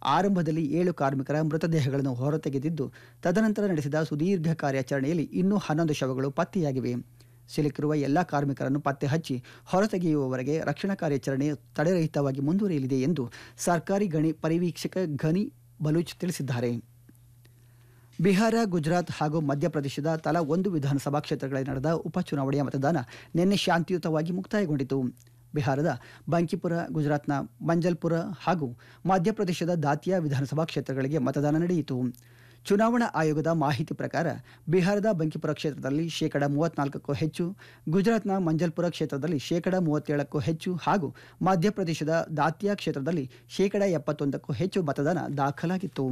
ಆರಂಭದಲ್ಲಿ ಏಳು ಕಾರ್ಮಿಕರ ಮೃತದೇಹಗಳನ್ನು ಹೊರತೆಗೆದಿದ್ದು ತದನಂತರ ನಡೆಸಿದ ಸುದೀರ್ಘ ಕಾರ್ಯಾಚರಣೆಯಲ್ಲಿ ಇನ್ನೂ ಹನ್ನೊಂದು ಶವಗಳು ಪತ್ತೆಯಾಗಿವೆ ಸಿಲುಕಿರುವ ಎಲ್ಲ ಕಾರ್ಮಿಕರನ್ನು ಪತ್ತೆ ಹಚ್ಚಿ ಹೊರತೆಗೆಯುವವರೆಗೆ ರಕ್ಷಣಾ ಕಾರ್ಯಾಚರಣೆ ತಡೆರಹಿತವಾಗಿ ಮುಂದುವರಿಯಲಿದೆ ಎಂದು ಸರ್ಕಾರಿ ಗಣಿ ಪರಿವೀಕ್ಷಕ ಘನಿ ಬಲೂಚ್ ತಿಳಿಸಿದ್ದಾರೆ ಬಿಹಾರ ಗುಜರಾತ್ ಹಾಗೂ ಮಧ್ಯಪ್ರದೇಶದ ತಲಾ ಒಂದು ವಿಧಾನಸಭಾ ಕ್ಷೇತ್ರಗಳಲ್ಲಿ ನಡೆದ ಉಪಚುನಾವಣೆಯ ಮತದಾನ ನಿನ್ನೆ ಶಾಂತಿಯುತವಾಗಿ ಮುಕ್ತಾಯಗೊಂಡಿತು ಬಿಹಾರದ ಬಂಕಿಪುರ ಗುಜರಾತ್ನ ಮಂಜಲ್ಪುರ ಹಾಗೂ ಮಧ್ಯಪ್ರದೇಶದ ದಾತಿಯಾ ವಿಧಾನಸಭಾ ಕ್ಷೇತ್ರಗಳಿಗೆ ಮತದಾನ ನಡೆಯಿತು ಚುನಾವಣಾ ಆಯೋಗದ ಮಾಹಿತಿ ಪ್ರಕಾರ ಬಿಹಾರದ ಬಂಕಿಪುರ ಕ್ಷೇತ್ರದಲ್ಲಿ ಶೇಕಡ ಮೂವತ್ನಾಲ್ಕಕ್ಕೂ ಹೆಚ್ಚು ಗುಜರಾತ್ನ ಮಂಜಲ್ಪುರ ಕ್ಷೇತ್ರದಲ್ಲಿ ಶೇಕಡ ಮೂವತ್ತೇಳಕ್ಕೂ ಹೆಚ್ಚು ಹಾಗೂ ಮಧ್ಯಪ್ರದೇಶದ ದಾತಿಯಾ ಕ್ಷೇತ್ರದಲ್ಲಿ ಶೇಕಡ ಎಪ್ಪತ್ತೊಂದಕ್ಕೂ ಹೆಚ್ಚು ಮತದಾನ ದಾಖಲಾಗಿತ್ತು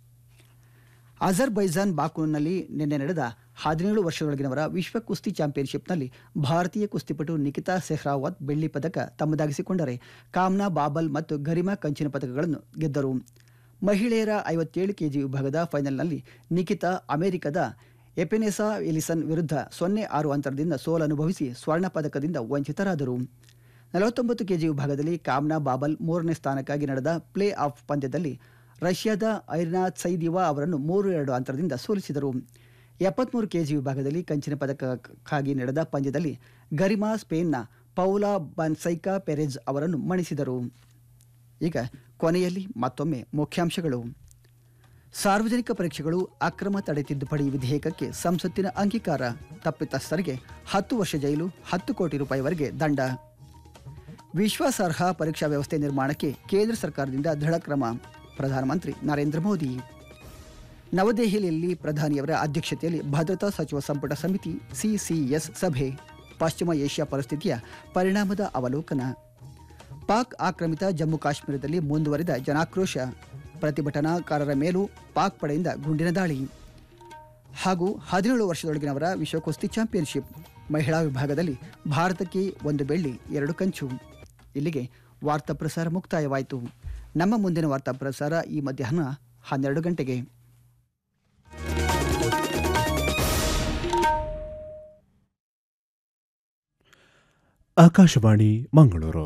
ಅಜರ್ಬೈಜಾನ್ ಬಾಕೂನಲ್ಲಿ ನಿನ್ನೆ ನಡೆದ ಹದಿನೇಳು ವರ್ಷದೊಳಗಿನವರ ವಿಶ್ವ ಕುಸ್ತಿ ಚಾಂಪಿಯನ್ಶಿಪ್ನಲ್ಲಿ ಭಾರತೀಯ ಕುಸ್ತಿಪಟು ನಿಕಿತಾ ಸೆಹ್ರಾವತ್ ಬೆಳ್ಳಿ ಪದಕ ತಮ್ಮದಾಗಿಸಿಕೊಂಡರೆ ಕಾಮ್ನಾ ಬಾಬಲ್ ಮತ್ತು ಗರಿಮಾ ಕಂಚಿನ ಪದಕಗಳನ್ನು ಗೆದ್ದರು ಮಹಿಳೆಯರ ಐವತ್ತೇಳು ಕೆಜಿ ವಿಭಾಗದ ಫೈನಲ್ನಲ್ಲಿ ನಿಕಿತಾ ಅಮೆರಿಕದ ಎಪೆನೆಸಾ ಎಲಿಸನ್ ವಿರುದ್ಧ ಸೊನ್ನೆ ಆರು ಅಂತರದಿಂದ ಸೋಲನುಭವಿಸಿ ಸ್ವರ್ಣ ಪದಕದಿಂದ ವಂಚಿತರಾದರು ನಲವತ್ತೊಂಬತ್ತು ಕೆಜಿ ವಿಭಾಗದಲ್ಲಿ ಕಾಮ್ನಾ ಬಾಬಲ್ ಮೂರನೇ ಸ್ಥಾನಕ್ಕಾಗಿ ನಡೆದ ಪ್ಲೇ ಆಫ್ ಪಂದ್ಯದಲ್ಲಿ ರಷ್ಯಾದ ಐರ್ನಾ ಸೈದಿವಾ ಅವರನ್ನು ಮೂರು ಎರಡು ಅಂತರದಿಂದ ಸೋಲಿಸಿದರು ಎಪ್ಪತ್ಮೂರು ಕೆಜಿ ವಿಭಾಗದಲ್ಲಿ ಕಂಚಿನ ಪದಕಕ್ಕಾಗಿ ನಡೆದ ಪಂದ್ಯದಲ್ಲಿ ಗರಿಮಾ ಸ್ಪೇನ್ನ ಪೌಲಾ ಬನ್ಸೈಕಾ ಪೆರೆಜ್ ಅವರನ್ನು ಮಣಿಸಿದರು ಈಗ ಕೊನೆಯಲ್ಲಿ ಮತ್ತೊಮ್ಮೆ ಮುಖ್ಯಾಂಶಗಳು ಸಾರ್ವಜನಿಕ ಪರೀಕ್ಷೆಗಳು ಅಕ್ರಮ ತಡೆ ತಿದ್ದುಪಡಿ ವಿಧೇಯಕಕ್ಕೆ ಸಂಸತ್ತಿನ ಅಂಗೀಕಾರ ತಪ್ಪಿತಸ್ಥರಿಗೆ ಹತ್ತು ವರ್ಷ ಜೈಲು ಹತ್ತು ಕೋಟಿ ರೂಪಾಯಿವರೆಗೆ ದಂಡ ವಿಶ್ವಾಸಾರ್ಹ ಪರೀಕ್ಷಾ ವ್ಯವಸ್ಥೆ ನಿರ್ಮಾಣಕ್ಕೆ ಕೇಂದ್ರ ಸರ್ಕಾರದಿಂದ ದೃಢ ಕ್ರಮ ಪ್ರಧಾನಮಂತ್ರಿ ನರೇಂದ್ರ ಮೋದಿ ನವದೆಹಲಿಯಲ್ಲಿ ಪ್ರಧಾನಿಯವರ ಅಧ್ಯಕ್ಷತೆಯಲ್ಲಿ ಭದ್ರತಾ ಸಚಿವ ಸಂಪುಟ ಸಮಿತಿ ಸಿಸಿಎಸ್ ಸಭೆ ಪಶ್ಚಿಮ ಏಷ್ಯಾ ಪರಿಸ್ಥಿತಿಯ ಪರಿಣಾಮದ ಅವಲೋಕನ ಪಾಕ್ ಆಕ್ರಮಿತ ಜಮ್ಮು ಕಾಶ್ಮೀರದಲ್ಲಿ ಮುಂದುವರಿದ ಜನಾಕ್ರೋಶ ಪ್ರತಿಭಟನಾಕಾರರ ಮೇಲೂ ಪಾಕ್ ಪಡೆಯಿಂದ ಗುಂಡಿನ ದಾಳಿ ಹಾಗೂ ಹದಿನೇಳು ವರ್ಷದೊಳಗಿನವರ ವಿಶ್ವ ಕುಸ್ತಿ ಚಾಂಪಿಯನ್ಶಿಪ್ ಮಹಿಳಾ ವಿಭಾಗದಲ್ಲಿ ಭಾರತಕ್ಕೆ ಒಂದು ಬೆಳ್ಳಿ ಎರಡು ಕಂಚು ಇಲ್ಲಿಗೆ ವಾರ್ತಾ ಪ್ರಸಾರ ಮುಕ್ತಾಯವಾಯಿತು ನಮ್ಮ ಮುಂದಿನ ವಾರ್ತಾ ಪ್ರಸಾರ ಈ ಮಧ್ಯಾಹ್ನ ಹನ್ನೆರಡು ಗಂಟೆಗೆ ಆಕಾಶವಾಣಿ ಮಂಗಳೂರು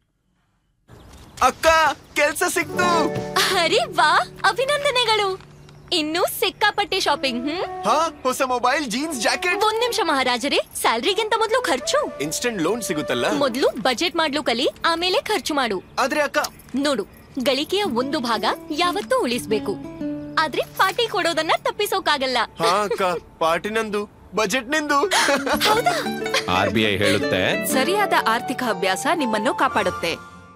ಅಕ್ಕ ಕೆಲ್ಸ ಸಿಕ್ತು ಅರೆ ವಾ ಅಭಿನಂದನೆಗಳು ಇನ್ನೂ ಸಿಕ್ಕಾಪಟ್ಟೆ ಶಾಪಿಂಗ್ ಹ್ಮ್ ಹಾ ಹೊಸ ಮೊಬೈಲ್ ಜೀನ್ಸ್ ಜಾಕೆಟ್ ಒಂದ್ ನಿಮಿಷ ಮಹಾರಾಜರೇ ಸ್ಯಾಲ್ರಿಗಿಂತ ಮೊದಲು ಖರ್ಚು ಇನ್ಸ್ಟೆಂಟ್ ಲೋನ್ ಸಿಗುತ್ತಲ್ಲ ಮೊದಲು ಬಜೆಟ್ ಮಾಡ್ಲು ಕಲಿ ಆಮೇಲೆ ಖರ್ಚು ಮಾಡು ಆದ್ರೆ ಅಕ್ಕ ನೋಡು ಗಳಿಕೆಯ ಒಂದು ಭಾಗ ಯಾವತ್ತೂ ಉಳಿಸ್ಬೇಕು ಆದ್ರೆ ಪಾರ್ಟಿ ಕೊಡೋದನ್ನ ತಪ್ಪಿಸೋಕಾಗಲ್ಲ ಹಾ ಅಕ್ಕ ಪಾರ್ಟಿ ನಂದು ಬಜೆಟ್ ನಿಂದು ಆರ್ ಬಿ ಐ ಹೇಳುತ್ತೆ ಸರಿಯಾದ ಆರ್ಥಿಕ ಅಭ್ಯಾಸ ನಿಮ್ಮನ್ನು ಕಾಪಾಡುತ್ತೆ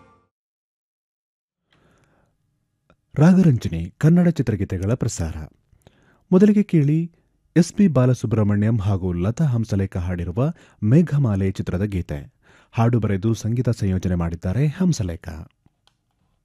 ರಾಗರಂಜನಿ ಕನ್ನಡ ಚಿತ್ರಗೀತೆಗಳ ಪ್ರಸಾರ ಮೊದಲಿಗೆ ಕೇಳಿ ಎಸ್ ಪಿ ಬಾಲಸುಬ್ರಹ್ಮಣ್ಯಂ ಹಾಗೂ ಲತಾ ಹಂಸಲೇಖ ಹಾಡಿರುವ ಮೇಘಮಾಲೆ ಚಿತ್ರದ ಗೀತೆ ಹಾಡು ಬರೆದು ಸಂಗೀತ ಸಂಯೋಜನೆ ಮಾಡಿದ್ದಾರೆ ಹಂಸಲೇಖ